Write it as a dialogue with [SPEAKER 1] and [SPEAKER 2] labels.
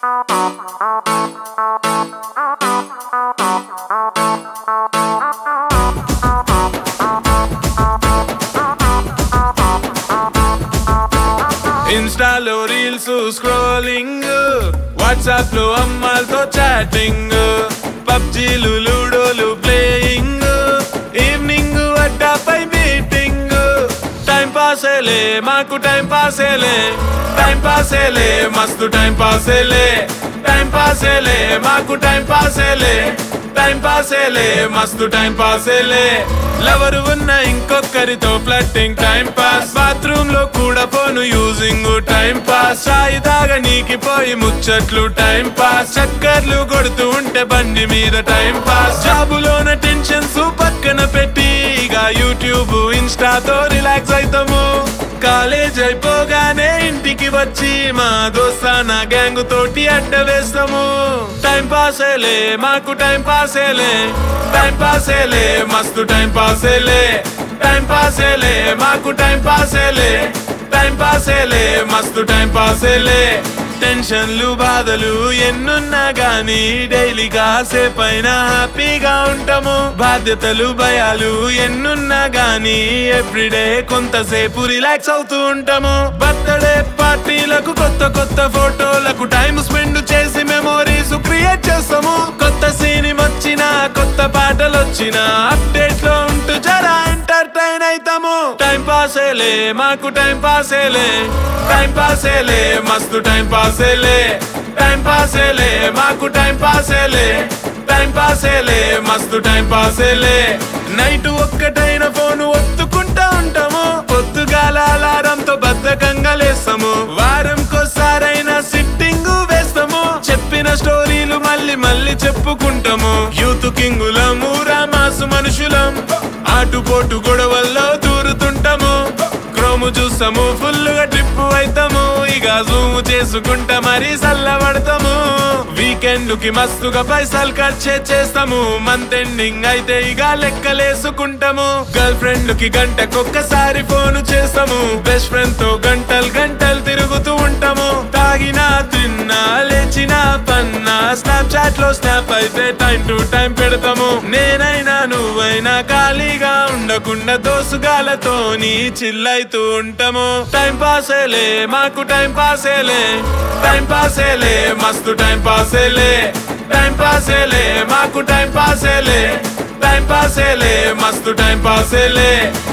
[SPEAKER 1] ఇన్స్టాలో reels scrolling WhatsApp లో అమ్మాలతో చాటింగ్ పబ్జీలు లూడోలు ప్లేయింగ్ ఈవినింగ్ అడ్డాపై మీటింగ్ టైం పాసేలే మాకు టైం పాసేలే టైం పాసేలే మస్తు టైం పాసేలే టైం పాసేలే మాకు టైం పాసేలే టైం పాసేలే మస్తు టైం పాసేలే లవరు ఉన్న ఇంకొకరితో ఫ్లట్టింగ్ టైం పాస్ బాత్రూమ్ లో కూడా ఫోను యూజింగ్ టైం పాస్ చాయ్ తాగనీకి పోయి ముచ్చట్లు టైం పాస్ చక్కర్లు కొడుతూ ఉంటే బండి మీద టైం పాస్ జాబులోన టెన్షన్స్ పక్కన పెట్టి ఇక యూట్యూబ్ ఇన్స్టాతో రిలాక్స్ అవుతాము కాలేజ్ అయిపోగానే ఇంటికి వచ్చి మా దోస్తాన గ్యాంగ్ తోటి అడ్డ వేస్తాము టైం పాసేలే మాకు టైం పాసేలే టైం పాసేలే మస్తు టైం పాసేలే టైం పాసేలే మాకు టైం పాసేలే టైం పాసేలే మస్తు టైం పాసేలే టెన్షన్లు బాధలు ఎన్నున్నా గానీ డైలీగా సేపైన హ్యాపీగా ఉంటాము బాధ్యతలు భయాలు ఎన్నున్నా గానీ ఎవ్రీడే కొంతసేపు రిలాక్స్ అవుతూ ఉంటాము బర్త్డే పార్టీలకు కొత్త కొత్త ఫోటోలకు టైం స్పెండ్ చేసి మెమోరీస్ క్రియేట్ చేస్తాము కొత్త సినిమా వచ్చినా కొత్త పాటలు వచ్చినా అప్డేట్ లో ఉంటూ జరా ఎంటర్టైన్ అవుతాము టైం పాసేలే మాకు టైం పాసేలే టైం పాసేలే మస్తు టైం పాసేలే టైం పాసేలే మాకు టైం పాసేలే టైం పాసేలే మస్తు టైం పాసేలే నైట్ ఒక్కటైన ఫోన్ ఒత్తుకుంటా ఉంటాము పొద్దుగాల అలారంతో బద్ధకంగా లేస్తాము వారంకోసారైనా సిట్టింగ్ వేస్తాము చెప్పిన స్టోరీలు మళ్ళీ మళ్ళీ చెప్పుకుంటాము యూత్ కింగులము రామాసు మనుషులం ఆటుపోటు గొడవల్లో దూరుతుంటాము క్రోము చూస్తాము ఫుల్ గా ట్రిప్ అవుతాము ఇక జూమ్ చేసుకుంటా మరీ చల్లబడతాము వీకెండ్ కి మస్తుగా పైసలు ఖర్చే చేస్తాము మంత్ ఎండింగ్ అయితే ఇక లెక్కలేసుకుంటాము గర్ల్ ఫ్రెండ్ కి గంటకొక్కసారి ఫోన్ చేస్తాము బెస్ట్ ఫ్రెండ్ తో గంటలు గంటలు తిరుగుతూ ఉంటాము తాగినా తిన్నా లేచినా పన్నా స్నాప్ చాట్ లో స్నాప్ అయితే టైం టు టైం పెడతాము నేనైనా నువ్వైనా ఖాళీగా ఉండకుండా దోసుగాలతో నీ చిల్లైతూ ఉంటాము టైం పాసేలే మాకు టైం పాసేలే టైం పాసేలే మస్తు టైం పాసేలే టైం పాసేలే మాకు టైం పాసేలే టైం పాసేలే మస్తు టైం పాసేలే